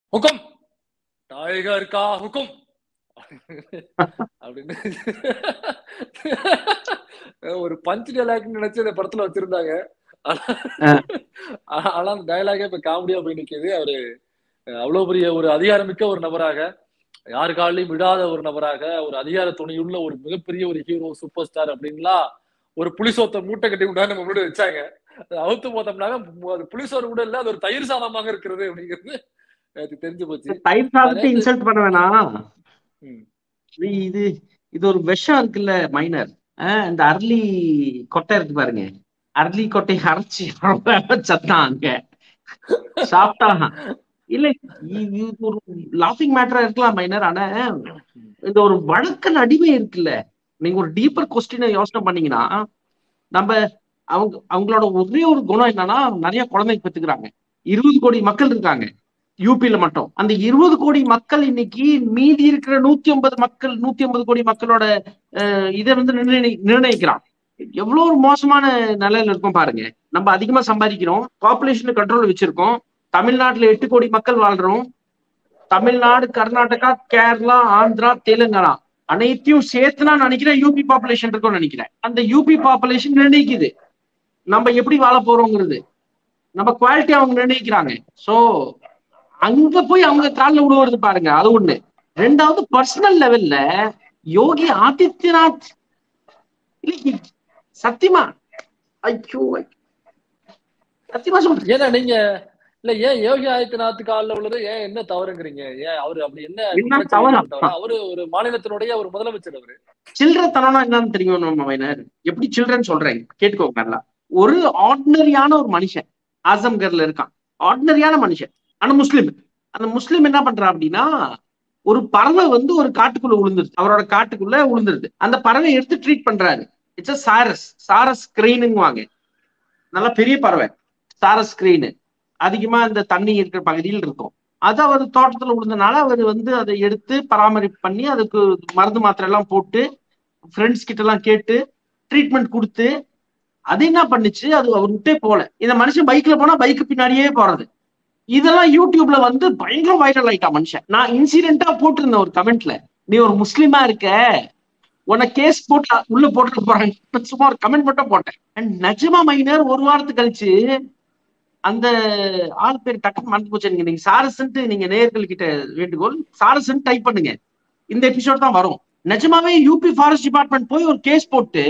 ஹுக்கும் டைகர் கா ஹுக்கும் அப்படின்னு ஒரு பஞ்ச் டைலாக் நினைச்சு இந்த படத்துல வச்சிருந்தாங்க ஆனா அந்த டைலாகே இப்ப காமெடியா போய் நிக்குது அவரு அவ்வளவு பெரிய ஒரு அதிகாரமிக்க ஒரு நபராக யாரு காலையும் விடாத ஒரு நபராக ஒரு அதிகார துணையுள்ள ஒரு மிகப்பெரிய ஒரு ஹீரோ சூப்பர் ஸ்டார் அப்படின்லாம் ஒரு புலிசோத்தை மூட்டை கட்டி விட்டா நம்ம முன்னாடி வச்சாங்க அவுத்து போத்தோம்னாக்க அது புலிசோறு கூட இல்ல அது ஒரு தயிர் சாதமாக இருக்கிறது அப்படிங்கிறது எனக்கு தெரிஞ்சு போச்சு தயிர் சாதத்தை இன்சல்ட் பண்ண வேணாம் இது இது ஒரு விஷம் இருக்குல்ல மைனர் இந்த அரளி கொட்டை இருக்கு பாருங்க அரளி கொட்டை அரைச்சி சத்தான் அங்க சாப்பிட்டா இல்ல இது ஒரு லாஃபிங் மேட்டரா இருக்கலாம் மைனர் ஆனா இந்த ஒரு வழக்கல் அடிமை இருக்குல்ல நீங்க ஒரு டீப்பர் கொஸ்டினை யோசனை பண்ணீங்கன்னா நம்ம அவங்க அவங்களோட ஒரே ஒரு குணம் என்னன்னா நிறைய குழந்தைங்க பெற்றுக்கிறாங்க இருபது கோடி மக்கள் இருக்காங்க யூபியில மட்டும் அந்த இருபது கோடி மக்கள் இன்னைக்கு மீதி இருக்கிற நூத்தி ஐம்பது மக்கள் நூத்தி ஐம்பது கோடி மக்களோட இதை வந்து நிர்ணய நிர்ணயிக்கிறான் எவ்வளவு ஒரு மோசமான நிலையில இருக்கும் பாருங்க நம்ம அதிகமா சம்பாதிக்கிறோம் பாப்புலேஷன் கண்ட்ரோல் வச்சிருக்கோம் தமிழ்நாட்டுல எட்டு கோடி மக்கள் வாழ்றோம் தமிழ்நாடு கர்நாடகா கேரளா ஆந்திரா தெலுங்கானா அனைத்தையும் சேர்த்து நான் நினைக்கிறேன் யூபி பாப்புலேஷன் இருக்கும்னு நினைக்கிறேன் அந்த யூபி பாப்புலேஷன் நிர்ணயிக்குது நம்ம எப்படி வாழ போறோங்கிறது நம்ம குவாலிட்டி அவங்க நிர்ணயிக்கிறாங்க சோ அங்க போய் அவங்க காலில் விடுவது பாருங்க அது ஒண்ணு ரெண்டாவது பர்சனல் லெவல்ல யோகி ஆதித்யநாத் சத்தியமா ஐயோ சத்தியமா சொல்றேன் ஏன்னா நீங்க இல்ல ஏன் யோகி ஆதித்யநாத் காலில் உள்ளது ஏன் என்ன தவறுங்கிறீங்க ஏன் அவரு அப்படி என்ன அவரு ஒரு மாநிலத்தினுடைய ஒரு முதலமைச்சர் அவரு சில்லறத்தனம்னா என்னன்னு தெரியும் நம்ம மைனர் எப்படி சில்ட்ரன் சொல்றேன் கேட்டுக்கோங்க நல்லா ஒரு ஆர்டினரியான ஒரு மனுஷன் ஆசம்கர்ல இருக்கான் ஆர்டினரியான மனுஷன் ஆனா முஸ்லீம் அந்த முஸ்லீம் என்ன பண்றா அப்படின்னா ஒரு பறவை வந்து ஒரு காட்டுக்குள்ள விழுந்துருது அவரோட காட்டுக்குள்ள விழுந்துருது அந்த பறவை எடுத்து ட்ரீட் பண்றாரு இட்ஸ் சாரஸ் சாரஸ் கிரெயினுங்குவாங்க நல்லா பெரிய பறவை சாரஸ் கிரெயின் அதிகமா இந்த தண்ணி இருக்கிற பகுதியில் இருக்கும் அது அவர் தோட்டத்துல விழுந்தனால அவர் வந்து அதை எடுத்து பராமரிப்பு பண்ணி அதுக்கு மருந்து மாத்திரை எல்லாம் போட்டு ஃப்ரெண்ட்ஸ் கிட்ட எல்லாம் கேட்டு ட்ரீட்மெண்ட் கொடுத்து அது என்ன பண்ணுச்சு அது அவர் விட்டே போல இந்த மனுஷன் பைக்ல போனா பைக்கு பின்னாடியே போறது இதெல்லாம் யூடியூப்ல வந்து பயங்கர வைரல் ஆயிட்டா மனுஷன் நான் இன்சிடென்டா போட்டிருந்தேன் ஒரு கமெண்ட்ல நீ ஒரு முஸ்லீமா இருக்க உன்னை கேஸ் போட்டு உள்ள போட்டு போறாங்க சும்மா ஒரு கமெண்ட் மட்டும் போட்டேன் அண்ட் நஜமா மைனர் ஒரு வாரத்துக்கு கழிச்சு அந்த ஆள் பேர் டக்குன்னு மறந்து போச்சு நீங்க சாரசன்ட்டு நீங்க நேயர்கள் கிட்ட வேண்டுகோள் சாரசன் டைப் பண்ணுங்க இந்த எபிசோட் தான் வரும் நிஜமாவே யூபி ஃபாரஸ்ட் டிபார்ட்மெண்ட் போய் ஒரு கேஸ் போட்டு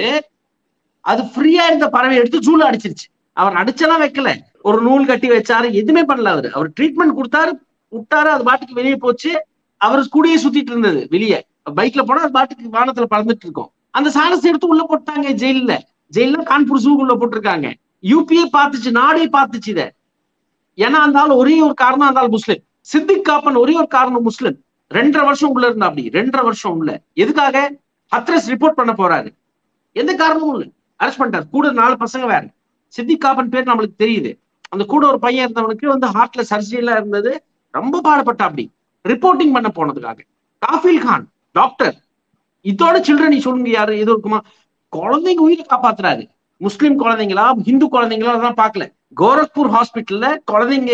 அது ஃப்ரீயா இருந்த பறவை எடுத்து ஜூல அடிச்சிருச்சு அவர் அடிச்செல்லாம் வைக்கல ஒரு நூல் கட்டி வச்சாரு எதுவுமே பண்ணல அவரு அவர் ட்ரீட்மெண்ட் கொடுத்தாரு விட்டாரு அது பாட்டுக்கு வெளியே போச்சு அவர் கூடயே சுத்திட்டு இருந்தது வெளியே பைக்ல போனா அது பாட்டுக்கு வானத்துல பறந்துட்டு இருக்கும் அந்த சாரஸ் எடுத்து உள்ள போட்டாங்க ஜெயில ஜெயில கான்பூர் ஜூ உள்ள போட்டிருக்காங்க யூபிஏ பார்த்துச்சு நாடே பார்த்துச்சு இத ஏன்னா அந்த ஆள் ஒரே ஒரு காரணம் அந்த ஆள் முஸ்லிம் சித்திக் காப்பன் ஒரே ஒரு காரணம் முஸ்லிம் ரெண்டரை வருஷம் உள்ள இருந்தா அப்படி ரெண்டரை வருஷம் உள்ள எதுக்காக ஹத்ரஸ் ரிப்போர்ட் பண்ண போறாரு எந்த காரணமும் இல்லை அரெஸ்ட் பண்ணிட்டாரு கூட நாலு பசங்க வேற சித்திக் காப்பன் பேர் நம்மளுக்கு தெரியுது அந்த கூட ஒரு பையன் இருந்தவனுக்கு வந்து ஹார்ட்ல சர்ஜரி எல்லாம் இருந்தது ரொம்ப பாடுபட்ட அப்படி ரிப்போர்ட்டிங் பண்ண போனதுக்காக காஃபில் கான் டாக்டர் இதோட சில்ட்ரன் நீ சொல்லுங்க யாரு எது இருக்குமா குழந்தைங்க உயிரை காப்பாத்துறாரு முஸ்லிம் குழந்தைங்களா ஹிந்து குழந்தைங்களா அதெல்லாம் பார்க்கல கோரக்பூர் ஹாஸ்பிட்டல்ல குழந்தைங்க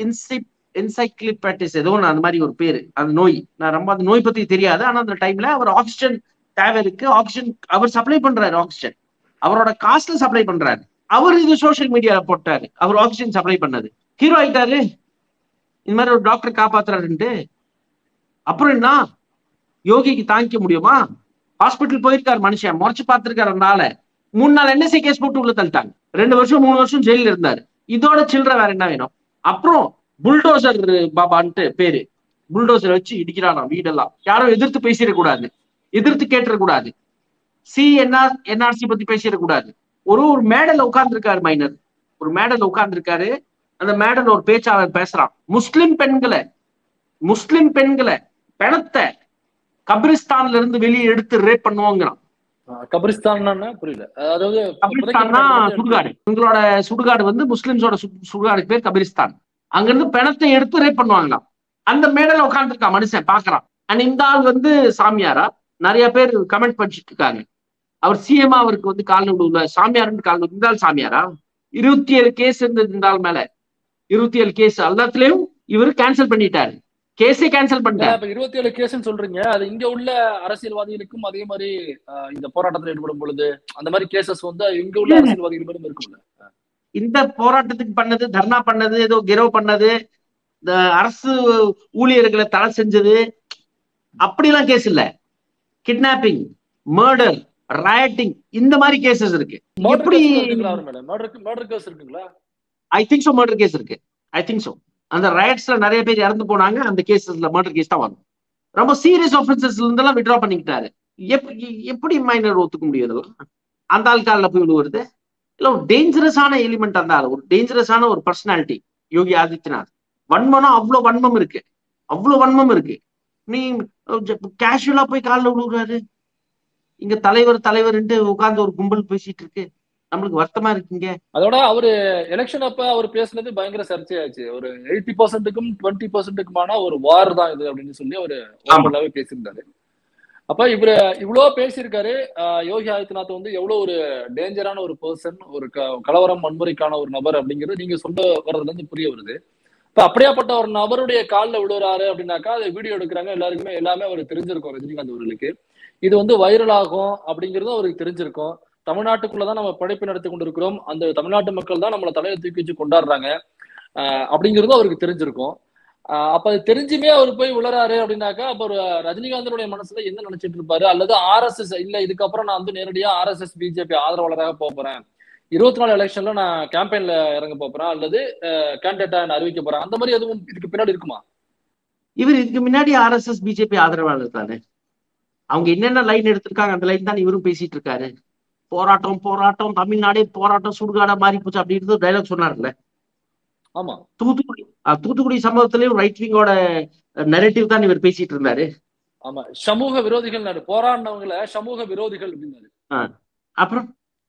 என்சைக்ளிபேட்டிஸ் ஏதோ அந்த மாதிரி ஒரு பேரு அந்த நோய் நான் ரொம்ப அந்த நோய் பத்தி தெரியாது ஆனா அந்த டைம்ல அவர் ஆக்சிஜன் தேவை இருக்கு ஆக்சிஜன் அவர் சப்ளை பண்றாரு ஆக்சிஜன் அவரோட காஸ்ட்ல சப்ளை பண்றாரு அவர் இது சோசியல் மீடியால போட்டாரு அவர் ஆக்சிஜன் சப்ளை பண்ணது ஹீரோ ஆயிட்டாரு இந்த மாதிரி ஒரு டாக்டர் காப்பாத்துறாருன்ட்டு அப்புறம் என்ன யோகிக்கு தாங்கிக்க முடியுமா ஹாஸ்பிட்டல் போயிருக்காரு மனுஷன் முறைச்சு பார்த்திருக்காரு அதனால மூணு நாள் என்எஸ்ஐ கேஸ் போட்டு உள்ள தள்ளிட்டாங்க ரெண்டு வருஷம் மூணு வருஷம் ஜெயில இருந்தாரு இதோட சில்லற வேற என்ன வேணும் அப்புறம் புல்டோசர் பாபான்ட்டு பேரு புல்டோசர் வச்சு இடிக்கிறானா வீடெல்லாம் யாரும் எதிர்த்து பேசிடக்கூடாது எதிர்த்து கேட்டுறக்கூடாது சி என்ஆர் என்ஆர்சி பத்தி பேசிடக்கூடாது ஒரு ஒரு மேடல் உட்கார்ந்துருக்காரு மைனர் ஒரு மேடல் உட்கார்ந்துருக்காரு அந்த மேடல் ஒரு பேச்சாளர் பேசுறான் முஸ்லிம் பெண்களை முஸ்லிம் பெண்களை பிணத்தை கபிரிஸ்தான்ல இருந்து வெளியே எடுத்து ரேப் பண்ணுவாங்கிறான் கபிரிஸ்தான் புரியல அதாவது கபிரிஸ்தான்னா சுடுகாடு உங்களோட சுடுகாடு வந்து முஸ்லிம்ஸோட சுடுகாடு பேர் கபிரிஸ்தான் அங்க இருந்து பிணத்தை எடுத்து ரேப் பண்ணுவாங்களாம் அந்த மேடல உட்காந்துருக்கான் மனுஷன் பாக்குறான் அண்ட் இந்த ஆள் வந்து சாமியாரா நிறைய பேர் கமெண்ட் படிச்சுட்டு இருக்காங்க அவர் சிஎம் அவருக்கு வந்து கால் விடுல சாமியார்னு கால் இந்த ஆள் சாமியாரா இருபத்தி ஏழு கேஸ் இருந்தது இந்த ஆள் மேல இருபத்தி ஏழு கேஸ் எல்லாத்துலயும் இவர் கேன்சல் பண்ணிட்டாரு கேஸே கேன்சல் பண்ணிட்டேன் இப்ப இருபத்தி ஏழு கேஸ்ன்னு சொல்றீங்க அது இங்க உள்ள அரசியல்வாதிகளுக்கும் அதே மாதிரி ஆஹ், இந்த போராட்டத்தில் ஈடுபடும் பொழுது அந்த மாதிரி கேசஸ் வந்து இங்க உள்ள இல்ல. அரசியல்வாதிகள் மேலும் இருக்கும்ல இந்த போராட்டத்துக்கு பண்ணது தர்ணா பண்ணது ஏதோ கெரோ பண்ணது இந்த அரசு ஊழியர்களை தடை செஞ்சது அப்படிலாம் கேஸ் இல்ல கிட்னாப்பிங் மர்டர் ரயட்டிங் இந்த மாதிரி கேசஸ் இருக்கு மர்டர் எப்படி கேஸ் இருக்குங்களா அவர் மேடம் மர்டர் மர்டர் கேஸ் இருக்குங்களா I think so murder case இருக்கு ஐ திங்க் சோ அந்த ரயட்ஸ்ல நிறைய பேர் இறந்து போனாங்க அந்த கேசஸ்ல மர்டர் கேஸ் தான் வரும் ரொம்ப சீரியஸ் ஆஃபென்சஸ்ல இருந்தெல்லாம் வித்ரா பண்ணிக்கிட்டாரு எப்- எ- எப்படி மைனர் ஒத்துக்க முடியும் இதெல்லாம் அந்த ஆள் காலில் போய் விழுவுறது இல்ல ஒரு டேஞ்சரஸான எலிமெண்ட் அந்த ஆள் ஒரு டேஞ்சரஸான ஒரு பர்சனாலிட்டி யோகி ஆதித்யநாத் வன்மம்னா அவ்வளவு வன்மம் இருக்கு அவ்வளவு வன்மம் இருக்கு நீ கேஷுவலா போய் காலில் விழுவுறாரு இங்க தலைவர் தலைவர்ன்ட்டு உட்கார்ந்து ஒரு கும்பல் பேசிட்டு இருக்கு நம்மளுக்கு வருத்தமா இருக்குங்க அதோட அவரு எலெக்ஷன் அப்ப அவர் பேசுனது பயங்கர சர்ச்சையாச்சு ஒரு எயிட்டி பர்சன்ட்டுக்கும் டுவெண்ட்டி பர்சன்ட்டுக்குமான ஒரு வார் தான் இது அப்படின்னு சொல்லி அவரு ஓப்பனாவே பேசியிருந்தாரு அப்ப இவரு இவ்வளவு பேசியிருக்காரு ஆஹ் யோகி ஆதித்யநாத் வந்து எவ்வளவு ஒரு டேஞ்சரான ஒரு பர்சன் ஒரு க- கலவரம் வன்முறைக்கான ஒரு நபர் அப்படிங்கிறது நீங்க சொல்ல வர்றதுல இருந்து புரிய வருது இப்ப அப்படியாப்பட்ட ஒரு நபருடைய காலில் விழுறாரு அப்படின்னாக்கா அதை வீடியோ எடுக்கிறாங்க எல்லாருக்குமே எல்லாமே அவருக்கு தெரிஞ்சிருக்கும் ரஜினிகாந்த் அவர்களுக்கு இது வந்து வைரல் ஆகும் அப்படிங்கிறதும் அவருக்கு தெரிஞ்சிருக்கும் தமிழ்நாட்டுக்குள்ளதான் நம்ம படைப்பு நடத்தி கொண்டிருக்கிறோம் அந்த தமிழ்நாட்டு மக்கள் தான் நம்மளை தலையில தூக்கி வச்சு கொண்டாடுறாங்க ஆஹ் அப்படிங்கிறதும் அவருக்கு தெரிஞ்சிருக்கும் ஆஹ் அப்ப அது தெரிஞ்சுமே அவர் போய் உளறாரு அப்படின்னாக்கா அப்ப ஒரு ரஜினிகாந்தனுடைய மனசுல என்ன நினைச்சிட்டு இருப்பாரு அல்லது ஆர்எஸ்எஸ் இல்ல இதுக்கப்புறம் நான் வந்து நேரடியா ஆர்எஸ்எஸ் பிஜேபி ஆதரவாளராக போக போறேன் இருபத்தி நாலு எலெக்ஷன்ல நான் கேம்பெயின்ல இறங்க போறேன் அல்லது கேண்டிடேட்டா அறிவிக்க போறேன் அந்த மாதிரி எதுவும் இதுக்கு பின்னாடி இருக்குமா இவர் இதுக்கு முன்னாடி ஆர்எஸ்எஸ் பிஜேபி ஆதரவாளர் தானே அவங்க என்னென்ன லைன் எடுத்திருக்காங்க அந்த லைன் தான் இவரும் பேசிட்டு இருக்காரு போராட்டம் போராட்டம் தமிழ்நாடே போராட்டம் சுடுகாடா மாறி போச்சு அப்படின்றது டைலாக் சொன்னார்ல ஆமா தூத்துக்குடி அஹ் தூத்துக்குடி சம்பவத்திலயும் ரைட் விங்கோட நெரேட்டிவ் தான் இவர் பேசிட்டு இருந்தாரு ஆமா சமூக விரோதிகள் நாடு போராடினவங்கள சமூக விரோதிகள் அப்படின்னாரு அப்புறம்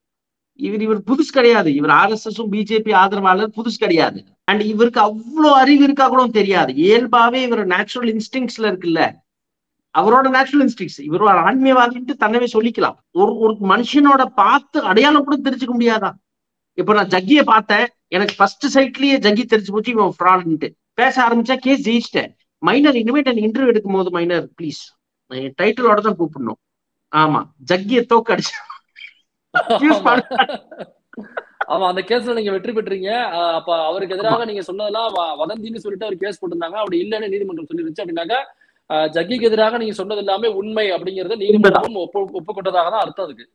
இவர் இவர் புதுசு கிடையாது இவர் ஆர்எஸ்எஸும் பிஜேபி ஆதரவாளர் புதுசு கிடையாது அண்ட் இவருக்கு அவ்வளவு அறிவு இருக்கா கூட தெரியாது இயல்பாவே இவர் நேச்சுரல் இன்ஸ்டிங்ஸ்ல இருக்குல்ல அவரோட நேச்சுரல் இன்ஸ்டிங்ஸ் இவரோட ஆன்மீகவாதின்ட்டு தன்னவே சொல்லிக்கலாம் ஒரு ஒரு மனுஷனோட பார்த்து அடையாளம் கூட தெரிஞ்சுக்க முடியாதா இப்ப நான் ஜக்கிய பார்த்தேன் எனக்கு ஃபர்ஸ்ட் சைட்லயே ஜக்கி தெரிஞ்சு போச்சு இவன் ஃப்ராட்ன்ட்டு பேச ஆரம்பிச்சா கேஸ் ஜெயிச்சிட்டேன் மைனர் இனிமேட் எனக்கு இன்டர்வியூ எடுக்கும் போது மைனர் ப்ளீஸ் என் டைட்டிலோட தான் கூப்பிடணும் ஆமா ஜக்கிய தோக்கடிச்சு Use பண்ண- ஆமா அந்த கேஸ்ல நீங்க வெற்றி பெற்றீங்க ஆஹ் அப்ப அவருக்கு எதிராக நீங்க சொன்னதெல்லாம் வ- வதந்தின்னு சொல்லிட்டு அவர் கேஸ் போட்டிருந்தாங்க அப்படி இல்லைன்னு நீதிமன்றம் சொல்லிருச்சு அப்படின்னாக்கா ஆஹ் ஜக்கிக்கு எதிராக நீங்க சொன்னது எல்லாமே உண்மை அப்படிங்கறத நீதிமன்றம் ஒப்பு ஒப்புக்கொண்டதாக தான் அர்த்தம் அதுக்கு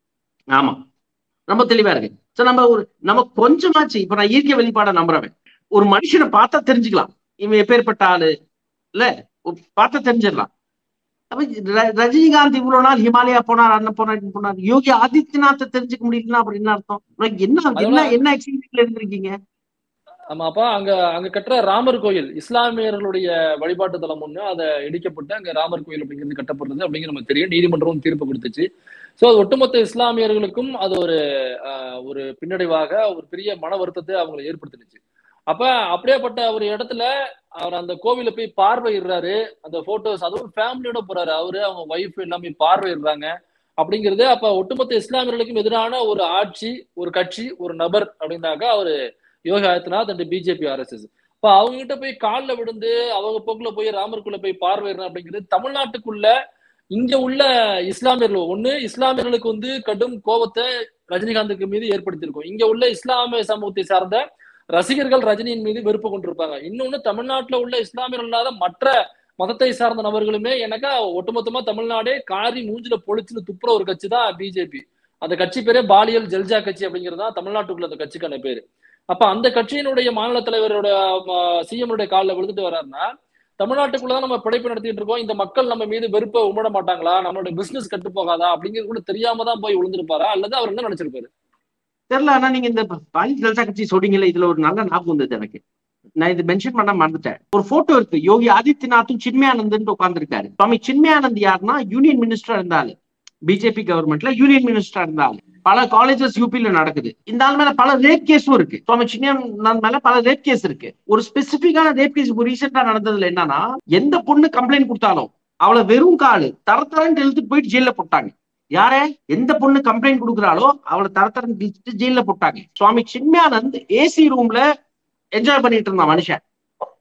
ஆமா ரொம்ப தெளிவா இருக்கு சோ நம்ம ஒரு நம்ம கொஞ்சமாச்சு இப்ப நான் இயற்கை வெளிப்பாட நம்புறவன் ஒரு மனுஷனை பார்த்தா தெரிஞ்சுக்கலாம் இவன் எப்பேற்பட்ட ஆளு இல்ல ஒரு பார்த்தா தெரிஞ்சிடலாம் அப்ப ர- ரஜினிகாந்த் இவ்வளவு நாள் ஹிமாலயா போனார் அண்ணன் போனார் இங்க போனார் யோகி ஆதித்யநாத்தை தெரிஞ்சுக்க முடியலன்னா அப்புறம் என்ன அர்த்தம் உனக்கு என்ன என்ன என்ன எக்ஸ்பீரியன்ஸ்ல இருந்திருக்கீங்க ஆமாப்பா அங்க அங்க கட்டுற ராமர் கோயில் இஸ்லாமியர்களுடைய வழிபாட்டு தலம் ஒண்ணு அதை இடிக்கப்பட்டு அங்க ராமர் கோயில் அப்படிங்கிறது கட்டப்படுறது அப்படிங்கிற நமக்கு தெரியும் நீதிமன்றம் தீர்ப்பு கொடுத்துச்சு சோ அது ஒட்டுமொத்த இஸ்லாமியர்களுக்கும் அது ஒரு ஆஹ், ஒரு பின்னடைவாக ஒரு பெரிய மன வருத்தத்தை அவங்களை ஏற்படுத்தினுச்சு அப்ப அப்படியேப்பட்ட ஒரு இடத்துல அவர் அந்த கோவில போய் பார்வையிடுறாரு அந்த போட்டோஸ் அதுவும் ஃபேமிலியோட போறாரு அவரு அவங்க ஒய்ஃப் எல்லாமே பார்வையிடுறாங்க அப்படிங்கிறது அப்ப ஒட்டுமொத்த இஸ்லாமியர்களுக்கும் எதிரான ஒரு ஆட்சி ஒரு கட்சி ஒரு நபர் அப்படின்னாக்கா அவரு Yogi Adityanath and BJP RSS இப்ப அவங்க கிட்ட போய் காலில் விழுந்து அவங்க போக்குல போய் ராமருக்குள்ள போய் பார்வையிடணும் அப்படிங்கிறது தமிழ்நாட்டுக்குள்ள இங்க உள்ள இஸ்லாமியர்கள் ஒண்ணு இஸ்லாமியர்களுக்கு வந்து கடும் கோபத்தை ரஜினிகாந்துக்கு மீது ஏற்படுத்தியிருக்கும் இங்க உள்ள இஸ்லாமிய சமூகத்தை சார்ந்த ரசிகர்கள் ரஜினியின் மீது வெறுப்பு கொண்டிருப்பாங்க இன்னொன்னு தமிழ்நாட்டுல உள்ள இஸ்லாமியர்கள் இல்லாத மற்ற மதத்தை சார்ந்த நபர்களுமே எனக்கா ஒட்டுமொத்தமா தமிழ்நாடே காரி மூஞ்சில பொழிச்சுன்னு துப்புற ஒரு கட்சி தான் பிஜேபி அந்த கட்சி பேரே பாலியல் ஜல்ஜா கட்சி அப்படிங்கிறது தான் தமிழ்நாட்டுக்குள்ள அந்த கட்சிக்கான பேரு அப்ப அந்த கட்சியினுடைய மாநில தலைவரோட சிஎம் காலில் விழுந்துட்டு வர்றாருன்னா தமிழ்நாட்டுக்குள்ளதான் நம்ம படைப்பு நடத்திட்டு இருக்கோம் இந்த மக்கள் நம்ம மீது வெறுப்பை உமிட மாட்டாங்களா நம்மளோட பிசினஸ் கட்டு போகாதா அப்படிங்கிறது கூட தெரியாம தான் போய் விழுந்திருப்பாரா அல்லது அவர் என்ன நினைச்சிருப்பாரு தெரியல ஆனா நீங்க இந்த பாலி ஜல்சா கட்சி சொல்றீங்கல்ல இதுல ஒரு நல்ல ஞாபகம் வந்தது எனக்கு நான் இது மென்ஷன் பண்ண மறந்துட்டேன் ஒரு போட்டோ இருக்கு யோகி ஆதித்யநாத்தும் சின்மயானந்த் உட்கார்ந்துருக்காரு சுவாமி சின்மயானந்த் யாருன்னா யூனியன் மினிஸ்டரா இருந்தாரு பிஜேபி கவர்மெண்ட்ல யூனியன் மினிஸ்டரா இருந்தாரு பல காலேஜஸ் யூபில நடக்குது இந்த ஆள் மேல பல ரேப் கேஸும் இருக்கு சுவாமி சின்மயானந்த் மேல பல ரேப் கேஸ் இருக்கு ஒரு ஸ்பெசிபிக்கான ரேப் கேஸ் ரீசெண்டா நடந்ததுல என்னன்னா எந்த பொண்ணு கம்ப்ளைண்ட் கொடுத்தாலும் அவளை வெறும் காலு தர தரன்ட்டு இழுத்துட்டு போயிட்டு ஜெயில போட்டாங்க யாரே எந்த பொண்ணு கம்ப்ளைண்ட் கொடுக்குறாளோ அவளை தரத்தரம் ஜெயில போட்டாங்க சுவாமி சின்மயானந்த் ஏசி ரூம்ல என்ஜாய் பண்ணிட்டு இருந்தான் மனுஷன்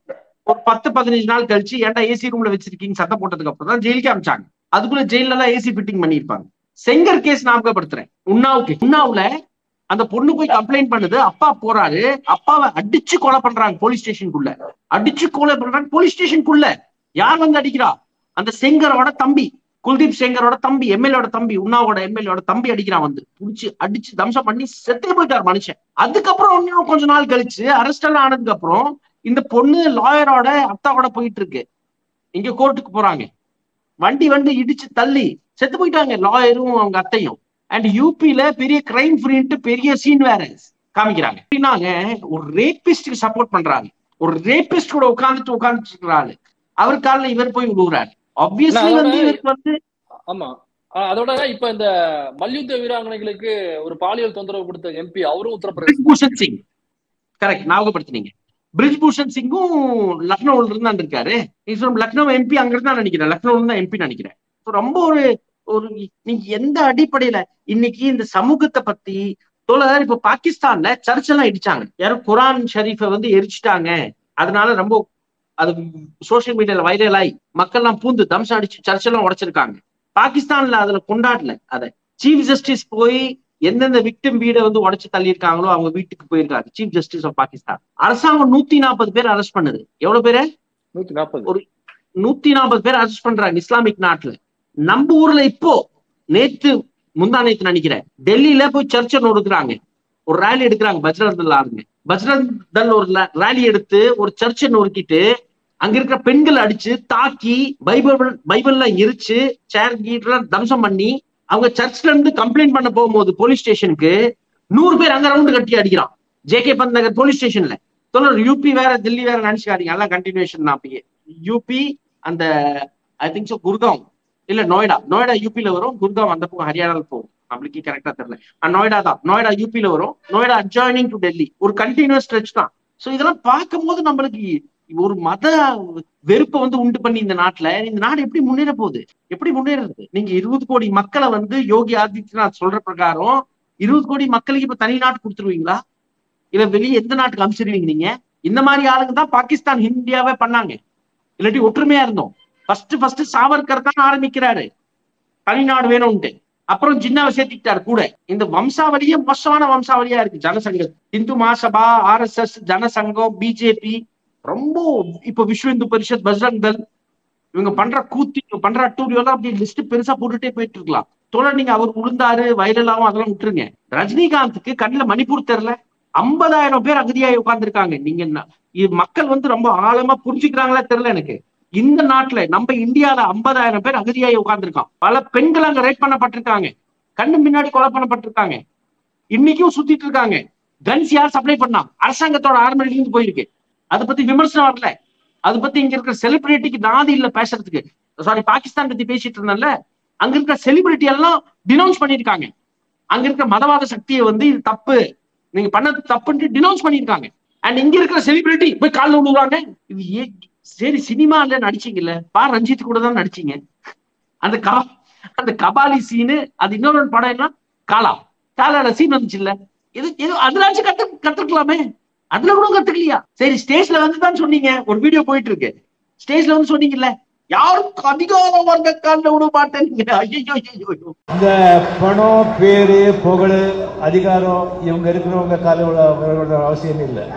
ஒரு பத்து பதினஞ்சு நாள் கழிச்சு ஏன்டா ஏசி ரூம்ல வச்சிருக்கீங்க சத்தம் போட்டதுக்கு அப்புறம் தான் ஜெயிலுக்கு அமிச்சாங்க அதுக்குள்ள ஜெயில எல்லாம் ஏசி ஃபிட்டிங் பண்ணிருப்பாங்க செங்கர் கேஸ் ஞாபகப்படுத்துறேன் உன்னாவுக்கு உன்னாவுல அந்த பொண்ணு போய் கம்ப்ளைண்ட் பண்ணுது அப்பா போறாரு அப்பாவை அடிச்சு கொலை பண்றாங்க போலீஸ் ஸ்டேஷனுக்குள்ள அடிச்சு கொலை பண்றாங்க போலீஸ் ஸ்டேஷனுக்குள்ள யார் வந்து அடிக்கிறா அந்த செங்கரோட தம்பி குல்தீப் செங்கரோட தம்பி எம்எல்ஏட தம்பி உன்னாவோட எம்எல்ஏட தம்பி அடிக்கிறான் வந்து புடிச்சு அடிச்சு தம்சம் பண்ணி செத்தே போயிட்டார் மனுஷன் அதுக்கப்புறம் இன்னும் கொஞ்ச நாள் கழிச்சு அரெஸ்ட் எல்லாம் ஆனதுக்கு அப்புறம் இந்த பொண்ணு லாயரோட அத்தாவோட போயிட்டு இருக்கு இங்க கோர்ட்டுக்கு போறாங்க வண்டி வந்து இடிச்சு தள்ளி செத்து போயிட்டாங்க லாயரும் அவங்க அத்தையும் அண்ட் யூபில பெரிய கிரைம் ஃப்ரீன்ட்டு பெரிய சீன் வேற காமிக்கிறாங்க எப்படின்னாங்க ஒரு ரேபிஸ்டுக்கு சப்போர்ட் பண்றாங்க ஒரு ரேபிஸ்ட் கூட உட்காந்துட்டு உட்காந்துட்டு இருக்கிறாரு அவர் காலில் இவர் போய் விழுகுறாரு ஆப்வியஸ்லி வந்து இவருக்கு வந்து ஆமா அதோட இப்ப இந்த மல்யுத்த வீராங்கனைகளுக்கு ஒரு பாலியல் தொந்தரவு கொடுத்த எம்பி அவரும் உத்தரப்பிரதேசம் பிரிஜ்பூஷன் சிங் கரெக்ட் ஞாபகப்படுத்தினீங்க பிரிஜ்பூஷன் சிங்கும் லக்னோல இருந்து தான் இருக்காரு லக்னோ எம்பி அங்க இருந்து தான் நினைக்கிறேன் லக்னோல தான் எம்பி நினைக்கிறேன் ரொம்ப ஒரு ஒரு நீங்க எந்த அடிப்படையில இன்னைக்கு இந்த சமூகத்தை பத்தி தோழர் இப்ப பாகிஸ்தான்ல சர்ச் எல்லாம் இடிச்சாங்க யாரும் குரான் ஷரீஃபை வந்து எரிச்சிட்டாங்க அதனால ரொம்ப அது சோசியல் மீடியால வைரல் ஆகி மக்கள் எல்லாம் பூந்து தம்சம் அடிச்சு சர்ச் எல்லாம் உடைச்சிருக்காங்க பாகிஸ்தான்ல அதுல கொண்டாடல அதை சீஃப் ஜஸ்டிஸ் போய் எந்தெந்த விக்டிம் வீடை வந்து உடைச்சு தள்ளியிருக்காங்களோ அவங்க வீட்டுக்கு போயிருக்காங்க சீஃப் ஜஸ்டிஸ் ஆஃப் பாகிஸ்தான் அரசாங்கம் நூத்தி நாற்பது பேர் அரெஸ்ட் பண்ணுது எவ்வளவு பேரு நூத்தி நாற்பது ஒரு நூத்தி நாற்பது பேர் அரெஸ்ட் பண்றாங்க இஸ்லாமிக் நாட்டுல நம்ம ஊர்ல இப்போ நேத்து முந்தா நேத்து நினைக்கிறேன் டெல்லியில போய் சர்ச்சை நொடுக்குறாங்க ஒரு ரேலி எடுக்கிறாங்க பஜ்ரங் தள் ஆளுங்க பஜ்ரங் தள் ஒரு ரேலி எடுத்து ஒரு சர்ச்சை நொறுக்கிட்டு அங்க இருக்கிற பெண்கள் அடிச்சு தாக்கி பைபிள் பைபிள்ல எரிச்சு சேர் கீட்லாம் தம்சம் பண்ணி அவங்க சர்ச்ல இருந்து கம்ப்ளைண்ட் பண்ண போகும்போது போலீஸ் ஸ்டேஷனுக்கு நூறு பேர் அங்க ரவுண்டு கட்டி அடிக்கிறான் J K Pant Nagar police ஸ்டேஷன்ல தொடர் யூபி வேற டெல்லி வேற நினைச்சுக்காதீங்க எல்லாம் கண்டினியூஷன் தான் அப்படியே யூபி அந்த ஐ திங்க் ஸோ குர்காம் இல்ல நோய்டா நோய்டா யூபில வரும் குர்காம் அந்த பக்கம் ஹரியானால போகும் நம்மளுக்கு கரெக்டா தெரியல நோய்டா தான் நோய்டா யூபில வரும் நோய்டா அட்ஜாயினிங் டு டெல்லி ஒரு கண்டினியூஸ் ஸ்ட்ரெச் தான் ஸோ இதெல்லாம் பார்க்கும்போது நம்மளுக்கு ஒரு மத வெறுப்பை வந்து உண்டு பண்ணி இந்த நாட்டுல இந்த நாடு எப்படி முன்னேற போகுது எப்படி முன்னேறது நீங்க இருபது கோடி மக்களை வந்து யோகி ஆதித்யநாத் சொல்ற பிரகாரம் இருபது கோடி மக்களுக்கு இப்ப தனி நாட்டு கொடுத்துருவீங்களா இல்ல வெளியே எந்த நாட்டுக்கு அனுப்பிச்சிருவீங்க நீங்க இந்த மாதிரி ஆளுங்க தான் பாகிஸ்தான் இந்தியாவே பண்ணாங்க இல்லாட்டி ஒற்றுமையா இருந்தோம் ஃபர்ஸ்ட் ஃபர்ஸ்ட் சாவர்கர் தான் ஆரம்பிக்கிறாரு தனிநாடு வேணும்ட்டு அப்புறம் ஜின்னாவை சேர்த்துக்கிட்டாரு கூட இந்த வம்சாவளியே மோசமான வம்சாவளியா இருக்கு Jan Sangh Hindu Mahasabha R S S Jan Sangh BJP ரொம்ப இப்ப விஸ்வ இந்து பரிஷத் பஜ்ரங் தள் இவங்க பண்ற கூத்தி இவங்க பண்ற அட்டூரியோ எல்லாம் அப்படி லிஸ்ட் பெருசா போட்டுட்டே போயிட்டு இருக்கலாம் தோழர் நீங்க அவர் உளுந்தாரு வைரலாவும் அதெல்லாம் விட்டுருங்க ரஜினிகாந்துக்கு கண்ணுல மணிப்பூர் தெரியல ஐம்பதாயிரம் பேர் அகதியாகி உட்கார்ந்துருக்காங்க நீங்க இது மக்கள் வந்து ரொம்ப ஆழமா புரிஞ்சுக்கிறாங்களா தெரியல எனக்கு இந்த நாட்டுல நம்ம இந்தியால ஐம்பதாயிரம் பேர் அகதியாகி உட்கார்ந்துருக்கான் பல பெண்கள் அங்க ரேட் பண்ணப்பட்டிருக்காங்க கண்ணு முன்னாடி கொலை பண்ணப்பட்டிருக்காங்க இன்னைக்கும் சுத்திட்டு இருக்காங்க கன்ஸ் யார் சப்ளை பண்ணா அரசாங்கத்தோட ஆர்மில இருந்து போயிருக்கு அதை பத்தி விமர்சனம் வரல அதை பத்தி இங்க இருக்கிற செலிபிரிட்டிக்கு நாதி இல்ல பேசுறதுக்கு சாரி பாகிஸ்தான் பத்தி பேசிட்டு இருந்தேன்ல அங்க இருக்கிற செலிபிரிட்டி எல்லாம் டினவுன்ஸ் பண்ணிருக்காங்க அங்க இருக்கிற மதவாத சக்தியை வந்து இது தப்பு நீங்க பண்ணது தப்புன்ட்டு டினவுன்ஸ் பண்ணிருக்காங்க அண்ட் இங்க இருக்கிற செலிபிரிட்டி போய் காலில் விழுவாங்க இது ஏ சரி சினிமால நடிச்சீங்கல்ல பா ரஞ்சித் கூட தான் நடிச்சீங்க அந்த கபா அந்த கபாலி சீனு அது இன்னொரு படம் என்ன காலா காலால சீன் வந்துச்சு இல்ல இது இது அதுலாச்சும் கத்து கத்துக்கலாமே அதுல கூட கத்துக்கலையா சரி ஸ்டேஜ்ல வந்து தான் சொன்னீங்க ஒரு வீடியோ போயிட்டு இருக்கு ஸ்டேஜ்ல வந்து சொன்னீங்கல்ல யாருக்கும் அதிகாரம் வந்த காலில் விட மாட்டேன் ஐயோ ஐயோ இந்த பணம் பேரு புகழ் அதிகாரம் இவங்க இருக்கிறவங்க கால விட அவசியம் இல்லை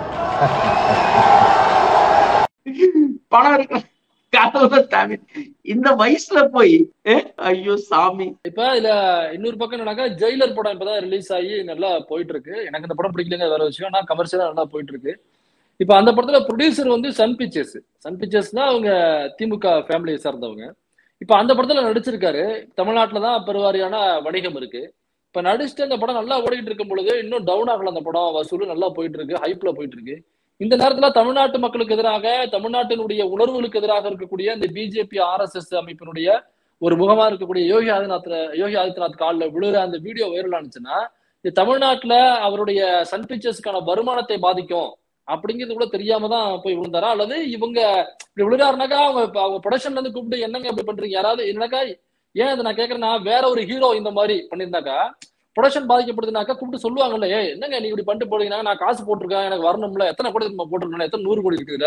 பணம் இருக்கிற தேவை இந்த வயசுல போய் ஐயோ சாமி இப்ப இதுல இன்னொரு பக்கம் என்னன்னாக்கா ஜெயிலர் படம் இப்பதான் ரிலீஸ் ஆகி நல்லா போயிட்டு இருக்கு எனக்கு இந்த படம் பிடிக்கலங்க வேற விஷயம் ஆனா கமர்ஷியலா நல்லா போயிட்டு இருக்கு இப்ப அந்த படத்துல ப்ரொடியூசர் வந்து சன் பிக்சர்ஸ் சன் பிக்சர்ஸ்னா அவங்க திமுக ஃபேமிலியை சார்ந்தவங்க இப்ப அந்த படத்துல நடிச்சிருக்காரு தமிழ்நாட்டுல தான் பெருவாரியான வணிகம் இருக்கு இப்ப நடிச்சுட்டு அந்த படம் நல்லா ஓடிட்டு இருக்கும் பொழுது இன்னும் டவுன் ஆகல அந்த படம் வசூல் நல்லா போயிட்டு இருக்கு ஹைப்ல போயிட்டு இருக்கு இந்த நேரத்துல தமிழ்நாட்டு மக்களுக்கு எதிராக தமிழ்நாட்டினுடைய உணர்வுகளுக்கு எதிராக இருக்கக்கூடிய இந்த பிஜேபி ஆர் எஸ் எஸ் அமைப்பினுடைய ஒரு முகமா இருக்கக்கூடிய யோகி ஆதித்யநாத் யோகி ஆதித்யநாத் காலில் விழுற அந்த வீடியோ வைரல் ஆனிச்சுன்னா இது தமிழ்நாட்டுல அவருடைய சன் பிக்சர்ஸ்க்கான வருமானத்தை பாதிக்கும் அப்படிங்கிறது கூட தெரியாம தான் போய் விழுந்தாரா அல்லது இவங்க இப்படி விழுறாருனாக்கா அவங்க அவங்க ப்ரொடக்ஷன்ல இருந்து கூப்பிட்டு என்னங்க இப்படி பண்றீங்க யாராவது என்னக்கா ஏன் அதை நான் கேட்கறேன்னா வேற ஒரு ஹீரோ இந்த மாதிரி பண்ணியிருந்தாக்கா ப்ரொடக்ஷன் பாதிக்கப்படுதுனாக்கா கூப்பிட்டு சொல்லுவாங்கல்ல ஏ என்னங்க நீ இப்படி பண்ணிட்டு போறீங்கன்னா நான் காசு போட்டிருக்கேன் எனக்கு வரணும்ல எத்தனை கோடி நம்ம போட்டிருக்கேன் எத்தனை நூறு கோடி இருக்குதுல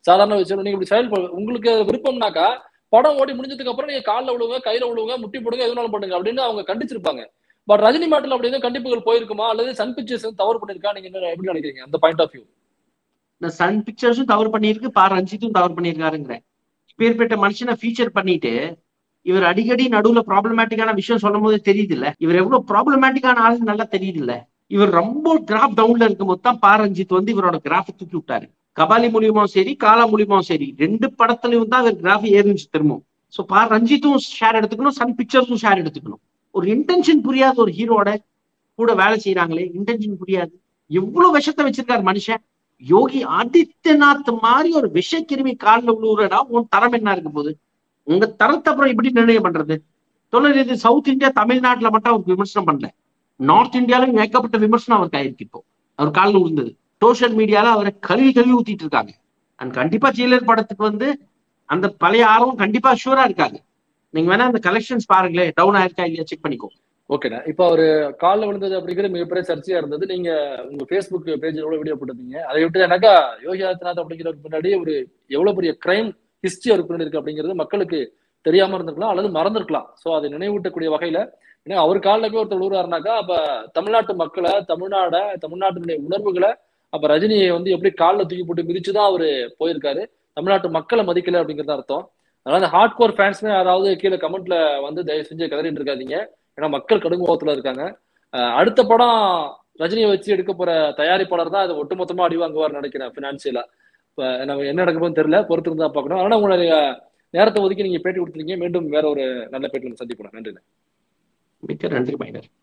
சாதாரண விஷயம் நீங்க இப்படி செயல்பட உங்களுக்கு அது விருப்பம்னாக்கா படம் ஓடி முடிஞ்சதுக்கு அப்புறம் நீங்க காலில் விழுவுங்க கையில விழுவுங்க முட்டி போடுங்க எதுனாலும் பண்ணுங்க அப்படின்னு அவங்க கண்டிச்சிருப்பாங்க பட் ரஜினி மாட்டில் அப்படி எதுவும் கண்டிப்புகள் போயிருக்குமா அல்லது சன் பிக்சர்ஸ் வந்து தவறு பண்ணிருக்கா நீங்க என்ன எப்படி நினைக்கிறீங்க அந்த பாயிண்ட் ஆஃப் வியூ இந்த சன் பிக்சர்ஸும் தவறு பண்ணியிருக்கு பா ரஞ்சித்தும் தவறு பண்ணியிருக்காருங்கிறேன் இப்பேற்பட்ட மனுஷனை ஃபீச்சர் பண்ணிட்டு இவர் அடிக்கடி நடுவுல ப்ராப்ளமேட்டிக்கான விஷயம் சொல்லும் போது தெரியுது இல்ல இவர் எவ்வளவு ப்ராப்ளமேட்டிக்கான ஆளு நல்லா தெரியுது இல்ல இவர் ரொம்ப கிராஃப் டவுன்ல இருக்கும்போது தான் பா ரஞ்சித் வந்து இவரோட கிராஃப் தூக்கி விட்டாரு கபாலி மூலியமாவும் சரி காலா மூலியமாவும் சரி ரெண்டு படத்துலயும் தான் இவர் கிராஃப் ஏறிச்சு திரும்பவும் ஸோ பா ரஞ்சித்தும் ஷேர் எடுத்துக்கணும் சன் பிக்சர்ஸும் ஷேர் எடுத்துக்கணும் ஒரு இன்டென்ஷன் புரியாத ஒரு ஹீரோட கூட வேலை செய்யறாங்களே இன்டென்ஷன் புரியாது எவ்வளவு விஷத்தை வச்சிருக்காரு மனுஷன் யோகி ஆதித்யநாத் மாதிரி ஒரு விஷக்கிருமி காலில் விழுவுறடா உன் தரம் என்ன இருக்க போகுது உங்க தரத்தை அப்புறம் எப்படி நிர்ணயம் பண்றது தொழில் இது சவுத் இந்தியா தமிழ்நாட்டுல மட்டும் அவருக்கு விமர்சனம் பண்ணல நார்த் இந்தியாலும் ஏகப்பட்ட விமர்சனம் அவருக்கு ஆயிருக்கு இப்போ அவர் காலில் விழுந்தது சோசியல் மீடியால அவரை கழுவி கழுவி ஊத்திட்டு இருக்காங்க அண்ட் கண்டிப்பா ஜெயிலர் படத்துக்கு வந்து அந்த பழைய ஆர்வம் கண்டிப்பா ஷூரா இருக்காங்க நீங்க வேணா அந்த கலெக்ஷன்ஸ் பாருங்களேன் டவுன் ஆயிருக்கா இல்லையா செக் பண்ணிக்கோ ஓகேண்ணா இப்போ அவரு காலில் விழுந்தது அப்படிங்கிறது மிகப்பெரிய சர்ச்சையா இருந்தது நீங்க உங்க ஃபேஸ்புக் பேஜ்ல கூட வீடியோ போட்டிருந்தீங்க அதை விட்டு எனக்கா யோகி ஆதித்யநாத் அப்படிங்கிறதுக்கு முன்னாடி ஒரு எவ்வளவு பெரிய கிரைம் ஹிஸ்டரி அவருக்கு பின்னாடி இருக்கு அப்படிங்கிறது மக்களுக்கு தெரியாம இருந்திருக்கலாம் அல்லது மறந்திருக்கலாம் சோ அதை நினைவூட்டக்கூடிய வகையில ஏன்னா அவர் காலில் போய் ஒருத்தர் விழுறாருனாக்கா அப்ப தமிழ்நாட்டு மக்களை தமிழ்நாட தமிழ்நாட்டினுடைய உணர்வுகளை அப்ப ரஜினியை வந்து எப்படி காலில் தூக்கி போட்டு மிதிச்சுதான் அவரு போயிருக்காரு தமிழ்நாட்டு மக்களை மதிக்கல அப்படிங்கிறது அர்த்தம் அதனால அந்த ஹார்ட் கோர் ஃபேன்ஸ்மே யாராவது கீழே கமெண்ட்ல வந்து தயவு செஞ்சு கதறிட்டு இருக்காதீங்க ஏன்னா மக்கள் கடுங்கோபத்துல இருக்காங்க அஹ் அடுத்த படம் ரஜினியை வச்சு எடுக்க போற தயாரிப்பாளர் தான் அதை ஒட்டுமொத்தமா அடி வாங்குவார் நினைக்கிறேன் பினான்சியலா இப்ப நம்ம என்ன நடக்குமோன்னு தெரியல பொறுத்து இருந்தா பார்க்கணும் அதனால உங்களுடைய நேரத்தை ஒதுக்கி நீங்க பேட்டி கொடுத்துருக்கீங்க மீண்டும் வேற ஒரு நல்ல பேட்டியில் சந்திப்போம் நன்றி மிக்க நன்றி மைனர்